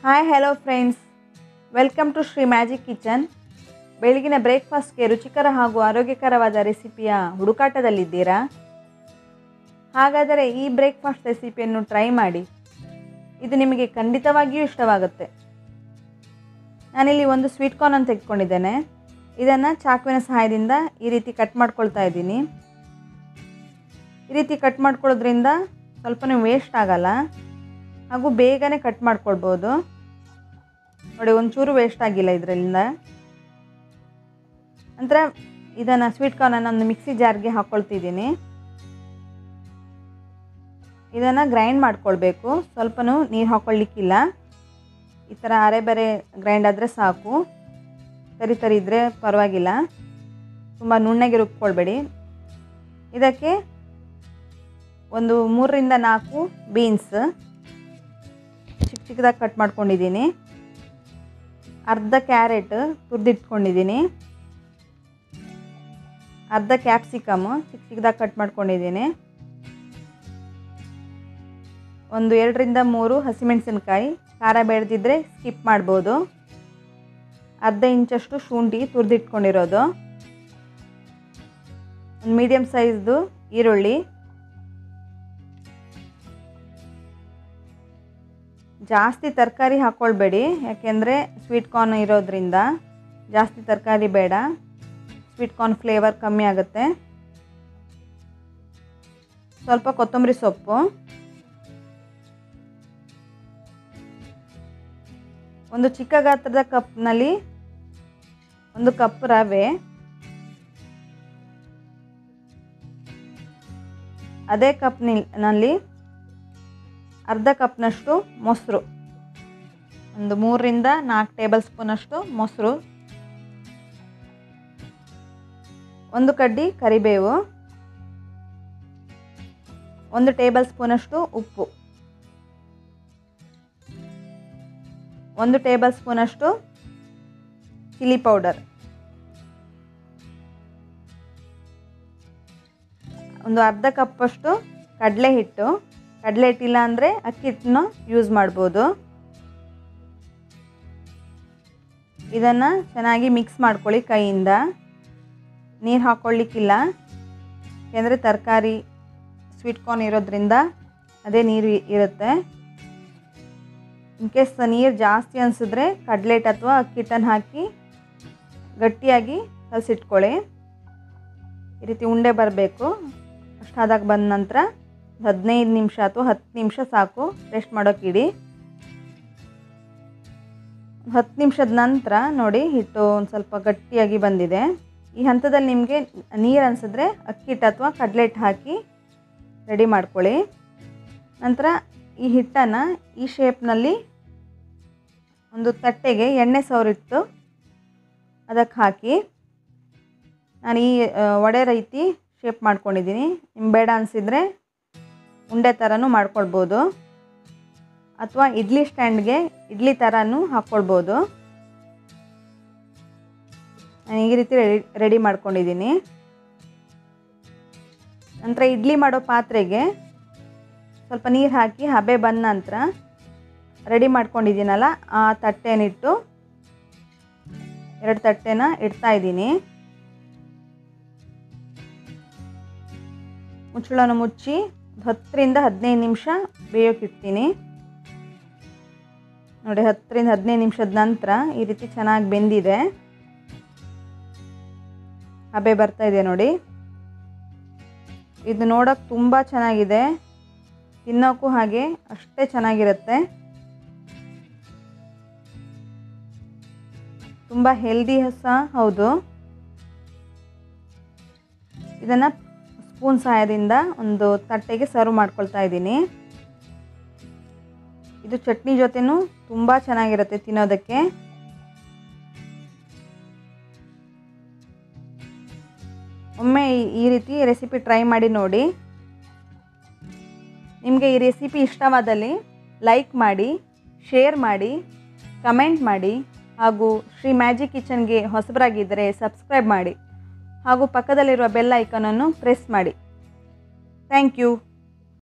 hi hello friends welcome to Shri magic kitchen ಬೆಳಗಿನ ಬ್ರೇಕ್ಫಾಸ್ಟ್ಗೆ ರುಚಿಕರ ಹಾಗೂ ಆರೋಗ್ಯಕರವಾದ ರೆಸಿಪಿಯ ಹುಡುಕಾಟದಲ್ಲಿದ್ದೀರಾ ಹಾಗಾದರೆ ಈ ಬ್ರೇಕ್ಫಾಸ್ಟ್ ರೆಸಿಪಿಯನ್ನು ಟ್ರೈ ಮಾಡಿ ಇದು ನಿಮಗೆ ಖಂಡಿತವಾಗಿಯೂ ಇಷ್ಟವಾಗುತ್ತೆ ನಾನಿಲ್ಲಿ ಒಂದು ಸ್ವೀಟ್ ಕಾರ್ನನ್ನು ತೆಗೆದುಕೊಂಡಿದ್ದೇನೆ ಇದನ್ನು ಚಾಕುವಿನ ಸಹಾಯದಿಂದ ಈ ರೀತಿ ಕಟ್ ಮಾಡ್ಕೊಳ್ತಾ ಇದ್ದೀನಿ ಈ ರೀತಿ ಕಟ್ ಮಾಡ್ಕೊಳ್ಳೋದ್ರಿಂದ ಸ್ವಲ್ಪನೂ ವೇಸ್ಟ್ ಆಗಲ್ಲ ಹಾಗೂ ಬೇಗನೆ ಕಟ್ ಮಾಡ್ಕೊಳ್ಬೋದು ನೋಡಿ ಒಂಚೂರು ವೇಸ್ಟ್ ಆಗಿಲ್ಲ ಇದರಿಂದ ನಂತರ ಇದನ್ನು ಸ್ವೀಟ್ ಕಾರ್ನನ್ನು ಒಂದು ಮಿಕ್ಸಿ ಜಾರ್ಗೆ ಹಾಕ್ಕೊಳ್ತಿದ್ದೀನಿ ಇದನ್ನು ಗ್ರೈಂಡ್ ಮಾಡ್ಕೊಳ್ಬೇಕು ಸ್ವಲ್ಪನೂ ನೀರು ಹಾಕ್ಕೊಳ್ಳಿಕ್ಕಿಲ್ಲ ಈ ಥರ ಅರೆ ಬರೆ ಗ್ರೈಂಡ್ ಆದರೆ ಸಾಕು ತರಿ ತರಿ ಇದ್ದರೆ ಪರವಾಗಿಲ್ಲ ತುಂಬ ನುಣ್ಣಗೆ ರುಬ್ಕೊಳ್ಬೇಡಿ ಇದಕ್ಕೆ ಒಂದು ಮೂರರಿಂದ ನಾಲ್ಕು ಬೀನ್ಸ್ ಚಿಕ್ಕ ಚಿಕ್ಕದಾಗಿ ಕಟ್ ಮಾಡ್ಕೊಂಡಿದ್ದೀನಿ ಅರ್ಧ ಕ್ಯಾರೆಟ್ ತುರಿದಿಟ್ಕೊಂಡಿದ್ದೀನಿ ಅರ್ಧ ಕ್ಯಾಪ್ಸಿಕಮು ಚಿಕ್ಕ ಚಿಕ್ಕದಾಗಿ ಕಟ್ ಮಾಡ್ಕೊಂಡಿದ್ದೀನಿ ಒಂದು ಎರಡರಿಂದ ಮೂರು ಹಸಿಮೆಣಸಿನ್ಕಾಯಿ ಖಾರ ಬೆಳೆದಿದ್ರೆ ಸ್ಕಿಪ್ ಮಾಡ್ಬೋದು ಅರ್ಧ ಇಂಚಷ್ಟು ಶುಂಠಿ ತುರಿದಿಟ್ಕೊಂಡಿರೋದು ಒಂದು ಮೀಡಿಯಮ್ ಸೈಜ್ದು ಈರುಳ್ಳಿ ಜಾಸ್ತಿ ತರಕಾರಿ ಹಾಕ್ಕೊಳ್ಬೇಡಿ ಯಾಕೆಂದರೆ ಸ್ವೀಟ್ ಕಾರ್ನ್ ಇರೋದ್ರಿಂದ ಜಾಸ್ತಿ ತರಕಾರಿ ಬೇಡ ಸ್ವೀಟ್ ಕಾರ್ನ್ ಫ್ಲೇವರ್ ಕಮ್ಮಿ ಆಗುತ್ತೆ ಸ್ವಲ್ಪ ಕೊತ್ತಂಬರಿ ಸೊಪ್ಪು ಒಂದು ಚಿಕ್ಕ ಗಾತ್ರದ ಕಪ್ನಲ್ಲಿ ಒಂದು ಕಪ್ ರವೆ ಅದೇ ಕಪ್ನಲ್ಲಿ ಅರ್ಧ ಕಪ್ನಷ್ಟು ಮೊಸರು ಒಂದು ಮೂರರಿಂದ ನಾಲ್ಕು ಟೇಬಲ್ ಸ್ಪೂನಷ್ಟು ಮೊಸರು ಒಂದು ಕಡ್ಡಿ ಕರಿಬೇವು ಒಂದು ಟೇಬಲ್ ಸ್ಪೂನಷ್ಟು ಉಪ್ಪು ಒಂದು ಟೇಬಲ್ ಸ್ಪೂನಷ್ಟು ಚಿಲ್ಲಿ ಪೌಡರ್ ಒಂದು ಅರ್ಧ ಕಪ್ಪಷ್ಟು ಕಡಲೆ ಹಿಟ್ಟು ಕಡಲೆ ಹಿಟ್ಟಿಲ್ಲ ಅಂದರೆ ಅಕ್ಕಿ ಹಿಟ್ಟನ್ನು ಯೂಸ್ ಮಾಡ್ಬೋದು ಇದನ್ನು ಚೆನ್ನಾಗಿ ಮಿಕ್ಸ್ ಮಾಡ್ಕೊಳ್ಳಿ ಕೈಯಿಂದ ನೀರು ಹಾಕ್ಕೊಳ್ಳಿಕ್ಕಿಲ್ಲ ಯಾಕೆಂದರೆ ತರಕಾರಿ ಸ್ವೀಟ್ ಕಾರ್ನ್ ಇರೋದ್ರಿಂದ ಅದೇ ನೀರು ಇರುತ್ತೆ ಇನ್ ಕೇಸ್ ನೀರು ಜಾಸ್ತಿ ಅನಿಸಿದ್ರೆ ಕಡ್ಲೆಟ್ ಅಥವಾ ಅಕ್ಕಿ ಹಿಟ್ಟನ್ನು ಹಾಕಿ ಗಟ್ಟಿಯಾಗಿ ಕಲಸಿಟ್ಕೊಳ್ಳಿ ಈ ರೀತಿ ಉಂಡೆ ಬರಬೇಕು ಅಷ್ಟಾದಾಗ ಬಂದ ನಂತರ ಹದಿನೈದು ನಿಮಿಷ ಅಥವಾ ಹತ್ತು ನಿಮಿಷ ಸಾಕು ರೆಸ್ಟ್ ಮಾಡೋಕ್ಕಿಡಿ ಹತ್ತು ನಿಮಿಷದ ನಂತರ ನೋಡಿ ಹಿಟ್ಟು ಒಂದು ಸ್ವಲ್ಪ ಗಟ್ಟಿಯಾಗಿ ಬಂದಿದೆ ಈ ಹಂತದಲ್ಲಿ ನಿಮಗೆ ನೀರು ಅನಿಸಿದ್ರೆ ಅಕ್ಕಿ ಹಿಟ್ಟು ಅಥವಾ ಕಡ್ಲೆಟ್ ಹಾಕಿ ರೆಡಿ ಮಾಡ್ಕೊಳ್ಳಿ ನಂತರ ಈ ಹಿಟ್ಟನ್ನು ಈ ಶೇಪ್ನಲ್ಲಿ ಒಂದು ತಟ್ಟೆಗೆ ಎಣ್ಣೆ ಸವರಿಟ್ಟು ಅದಕ್ಕೆ ಹಾಕಿ ನಾನು ಈ ವಡೆ ರೀತಿ ಶೇಪ್ ಮಾಡ್ಕೊಂಡಿದ್ದೀನಿ ನಿಮ್ಗೆ ಬೇಡ ಅನಿಸಿದರೆ ಉಂಡೆ ಥರನೂ ಮಾಡ್ಕೊಳ್ಬೋದು ಅಥವಾ ಇಡ್ಲಿ ಸ್ಟ್ಯಾಂಡ್ಗೆ ಇಡ್ಲಿ ಥರನೂ ಹಾಕ್ಕೊಳ್ಬೋದು ನಾನು ಈ ರೀತಿ ರೆಡಿ ರೆಡಿ ಮಾಡ್ಕೊಂಡಿದ್ದೀನಿ ನಂತರ ಇಡ್ಲಿ ಮಾಡೋ ಪಾತ್ರೆಗೆ ಸ್ವಲ್ಪ ನೀರು ಹಾಕಿ ಹಬೆ ಬಂದ ನಂತರ ರೆಡಿ ಮಾಡ್ಕೊಂಡಿದ್ದೀನಲ್ಲ ಆ ತಟ್ಟೆನಿಟ್ಟು ಎರಡು ತಟ್ಟೆನ ಇಡ್ತಾ ಇದ್ದೀನಿ ಮುಚ್ಚಳನ ಮುಚ್ಚಿ ಹತ್ತರಿಂದ ಹದಿನೈದು ನಿಮಿಷ ಬೇಯೋಕ್ಕಿಡ್ತೀನಿ ನೋಡಿ ಹತ್ತರಿಂದ ಹದಿನೈದು ನಿಮಿಷದ ನಂತರ ಈ ರೀತಿ ಚೆನ್ನಾಗಿ ಬೆಂದಿದೆ ಹಬೆ ಬರ್ತಾ ಇದೆ ನೋಡಿ ಇದು ನೋಡೋಕೆ ತುಂಬ ಚೆನ್ನಾಗಿದೆ ತಿನ್ನೋಕ್ಕೂ ಹಾಗೆ ಅಷ್ಟೇ ಚೆನ್ನಾಗಿರುತ್ತೆ ತುಂಬ ಹೆಲ್ದಿ ಸಹ ಹೌದು ಇದನ್ನು ಸ್ಪೂನ್ ಸಹಾಯದಿಂದ ಒಂದು ತಟ್ಟೆಗೆ ಸರ್ವ್ ಮಾಡ್ಕೊಳ್ತಾ ಇದ್ದೀನಿ ಇದು ಚಟ್ನಿ ಜೊತೆನೂ ತುಂಬ ಚೆನ್ನಾಗಿರುತ್ತೆ ತಿನ್ನೋದಕ್ಕೆ ಒಮ್ಮೆ ಈ ರೀತಿ ರೆಸಿಪಿ ಟ್ರೈ ಮಾಡಿ ನೋಡಿ ನಿಮಗೆ ಈ ರೆಸಿಪಿ ಇಷ್ಟವಾದಲ್ಲಿ ಲೈಕ್ ಮಾಡಿ ಶೇರ್ ಮಾಡಿ ಕಮೆಂಟ್ ಮಾಡಿ ಹಾಗೂ ಶ್ರೀ ಮ್ಯಾಜಿಕ್ ಕಿಚನ್ಗೆ ಹೊಸಬರಾಗಿದ್ದರೆ ಸಬ್ಸ್ಕ್ರೈಬ್ ಮಾಡಿ ಹಾಗೂ ಪಕ್ಕದಲ್ಲಿರುವ ಬೆಲ್ ಐಕನನ್ನು ಪ್ರೆಸ್ ಮಾಡಿ ಥ್ಯಾಂಕ್ ಯು